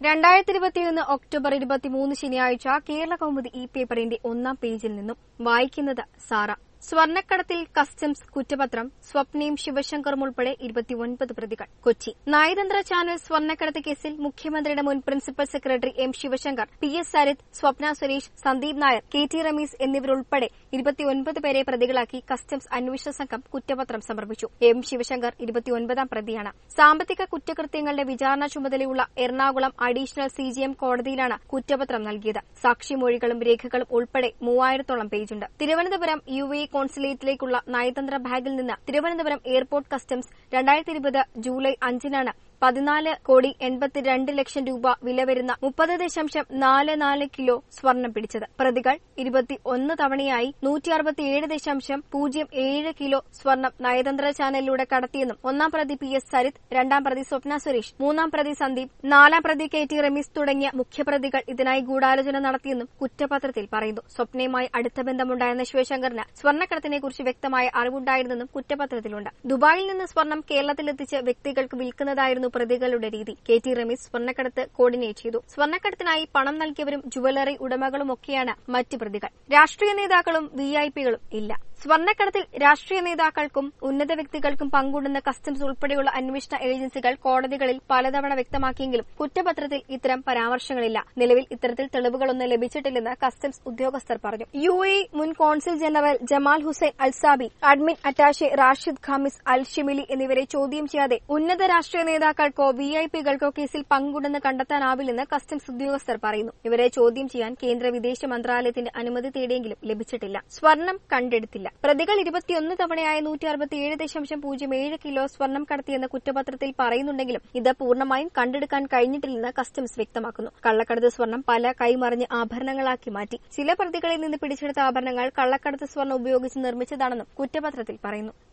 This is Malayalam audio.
രണ്ടായിരത്തി ഇരുപത്തിയൊന്ന് ഒക്ടോബർ ഇരുപത്തിമൂന്ന് ശനിയാഴ്ച കേരള കൗമുദി ഈ പേപ്പറിന്റെ ഒന്നാം പേജിൽ നിന്നും വായിക്കുന്നത് സാറ സ്വർണ്ണക്കടത്തിൽ കസ്റ്റംസ് കുറ്റപത്രം സ്വപ്നയും ശിവശങ്കറും ഉൾപ്പെടെ ഇരുപത്തിയൊൻപത് പ്രതികൾ കൊച്ചി നയതന്ത്ര ചാനൽ സ്വർണ്ണക്കടത്ത് കേസിൽ മുഖ്യമന്ത്രിയുടെ മുൻ principal secretary M Sivasankar P S Sarith Swapna Suresh Sandeep Nair K T Ramees എന്നിവരുൾപ്പെടെ ഇരുപത്തിയൊൻപത് പേരെ പ്രതികളാക്കി കസ്റ്റംസ് അന്വേഷണ സംഘം കുറ്റപത്രം സമർപ്പിച്ചു എം ശിവശങ്കർ ഇരുപത്തിയൊൻപതാം പ്രതിയാണ് സാമ്പത്തിക കുറ്റകൃത്യങ്ങളുടെ വിചാരണ ചുമതലയുള്ള എറണാകുളം അഡീഷണൽ സിജിഎം കോടതിയിലാണ് കുറ്റപത്രം നൽകിയത് സാക്ഷിമൊഴികളും രേഖകളും ഉൾപ്പെടെ മൂവായിരത്തോളം പേജുണ്ട് തിരുവനന്തപുരം യു എ കോൺസുലേറ്റിലേക്കുള്ള നയതന്ത്ര ബാഗിൽ നിന്ന് തിരുവനന്തപുരം എയർപോർട്ട് കസ്റ്റംസ് രണ്ടായിരത്തി ഇരുപത് ജൂലൈ അഞ്ചിനാണ് പതിനാല് കോടി എൺപത്തിരണ്ട് ലക്ഷം രൂപ വില വരുന്ന മുപ്പത് ദശാംശം നാല് നാല് കിലോ സ്വർണം പിടിച്ചത് പ്രതികൾ ഇരുപത്തി ഒന്ന് തവണയായി നൂറ്റി അറുപത്തിയേഴ് ദശാംശം പൂജ്യം ഏഴ് കിലോ സ്വർണം നയതന്ത്ര ചാനലിലൂടെ കടത്തിയെന്നും ഒന്നാം പ്രതി പി എസ് സരിത് രണ്ടാം പ്രതി സ്വപ്ന സുരേഷ് മൂന്നാം പ്രതി സന്ദീപ് നാലാം പ്രതി കെ ടി റമീസ് തുടങ്ങിയ മുഖ്യപ്രതികൾ ഇതിനായി ഗൂഢാലോചന നടത്തിയെന്നും കുറ്റപത്രത്തിൽ പറയുന്നു സ്വപ്നയുമായി അടുത്ത ബന്ധമുണ്ടായിരുന്ന ശിവശങ്കറിന് സ്വർണ്ണക്കടത്തിനെക്കുറിച്ച് വ്യക്തമായ അറിവുണ്ടായിരുന്നെന്നും കുറ്റപത്രത്തിലുണ്ട് ദുബായിൽ നിന്ന് സ്വർണം കേരളത്തിലെത്തിച്ച് വ്യക്തികൾക്ക് വിൽക്കുന്നതായിരുന്നു പ്രതികളുടെ രീതി കെ ടി റമീസ് സ്വർണ്ണക്കടത്ത് കോർഡിനേറ്റ് ചെയ്തു സ്വർണ്ണക്കടത്തിനായി പണം നൽകിയവരും ജുവലറി ഉടമകളുമൊക്കെയാണ് മറ്റ് പ്രതികൾ രാഷ്ട്രീയ നേതാക്കളും വിഐപികളും ഇല്ല സ്വർണ്ണക്കടത്തിൽ രാഷ്ട്രീയ നേതാക്കൾക്കും ഉന്നത വ്യക്തികൾക്കും പങ്കുണ്ടെന്ന കസ്റ്റംസ് ഉൾപ്പെടെയുള്ള അന്വേഷണ ഏജൻസികൾ കോടതികളിൽ പലതവണ വ്യക്തമാക്കിയെങ്കിലും കുറ്റപത്രത്തിൽ ഇത്തരം പരാമർശങ്ങളില്ല നിലവിൽ ഇത്തരത്തിൽ തെളിവുകളൊന്നും ലഭിച്ചിട്ടില്ലെന്ന് കസ്റ്റംസ് ഉദ്യോഗസ്ഥർ പറഞ്ഞു യു എ മുൻ consul general Jamal Hussain Alsaabi admin attache Rashid Khamis Al Shimili എന്നിവരെ ചോദ്യം ചെയ്യാതെ ഉന്നത രാഷ്ട്രീയ നേതാക്കൾക്കോ വിഐപികൾക്കോ കേസിൽ പങ്കുണ്ടെന്ന് കണ്ടെത്താനാവില്ലെന്ന് കസ്റ്റംസ് ഉദ്യോഗസ്ഥർ പറയുന്നു ഇവരെ ചോദ്യം ചെയ്യാൻ കേന്ദ്ര വിദേശ മന്ത്രാലയത്തിന്റെ അനുമതി തേടിയെങ്കിലും ലഭിച്ചിട്ടില്ല സ്വർണം കണ്ടെടുത്തില്ല പ്രതികൾ ഇരുപത്തിയൊന്ന് തവണയായ നൂറ്റി അറുപത്തിയേഴ് ദശാംശം പൂജ്യം ഏഴ് കിലോ സ്വർണം കടത്തിയെന്ന് കുറ്റപത്രത്തിൽ പറയുന്നുണ്ടെങ്കിലും ഇത് പൂർണ്ണമായും കണ്ടെടുക്കാൻ കഴിഞ്ഞിട്ടില്ലെന്ന് കസ്റ്റംസ് വ്യക്തമാക്കുന്നു കള്ളക്കടത്ത് സ്വർണം പല കൈമറിഞ്ഞ് ആഭരണങ്ങളാക്കി മാറ്റി ചില പ്രതികളിൽ നിന്ന് പിടിച്ചെടുത്ത ആഭരണങ്ങൾ കള്ളക്കടത്ത് സ്വർണം ഉപയോഗിച്ച് നിർമ്മിച്ചതാണെന്നും കുറ്റപത്രത്തിൽ പറയുന്നു